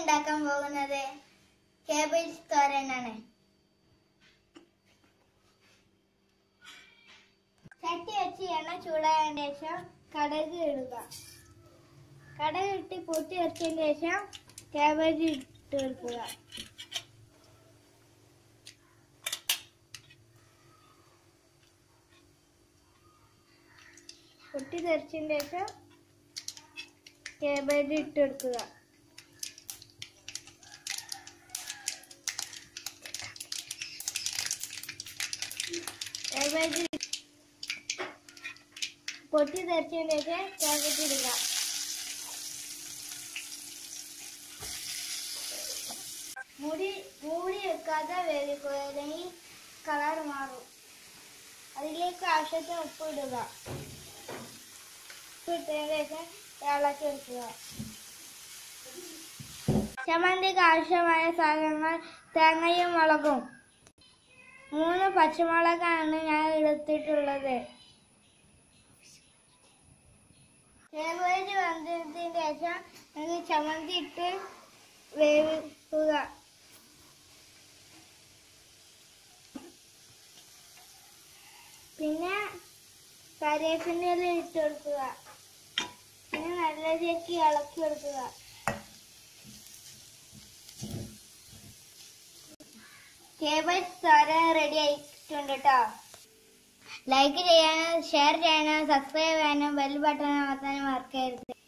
ഉണ്ടാക്കാൻ പോകുന്നത് കേബേജ് തോരനാണ് ചട്ടി വെച്ച് എണ്ണ ചൂടായതിനു ശേഷം കടുക് ഇടുക കടുക് ഇട്ട് പൊട്ടി വെച്ചതിന് ശേഷം കേബേജ് ഇട്ട് കൊടുക്കുക പൊട്ടി തെറിച്ചതിന് ശേഷം കേബേജ് ഇട്ട് കൊടുക്കുക കേബേജ് പൊട്ടി തെറിച്ചതിന് ശേഷം കേബേജ് ഇടുക മുടി മൂടി വെക്കാതെ വേവിക്കുക അല്ലെങ്കിൽ കളർ മാറും അതിലേക്ക് ആവശ്യത്തിന് ഉപ്പ് ഇടുക ഉപ്പ് ഇട്ടതിന് ശേഷം ഇളക്കി വെക്കുക ചമ്മന്തിക്ക് ആവശ്യമായ സാധനങ്ങൾ തേങ്ങയും മുളകും മൂന്ന് പച്ചമുളകാണ് ഞാൻ എടുത്തിട്ടുള്ളത് കേബേജ് വന്നതിന് ശേഷം നമുക്ക് ചമ്മന്തി ഇട്ട് വേവിക്കുക പിന്നെ കറിവേപ്പിൻ്റെ ഇല ഇട്ട് കൊടുക്കുക പിന്നെ നല്ല രീതിക്ക് ഇളക്കി കൊടുക്കുക കേബേജ് തോരൻ റെഡി ആയിട്ടുണ്ട് കേട്ടോ ലൈക്ക് ചെയ്യാനും ഷെയർ ചെയ്യാനും സബ്സ്ക്രൈബ് ചെയ്യാനും ബെൽ ബട്ടൺ അമർത്താനും മറക്കരുത്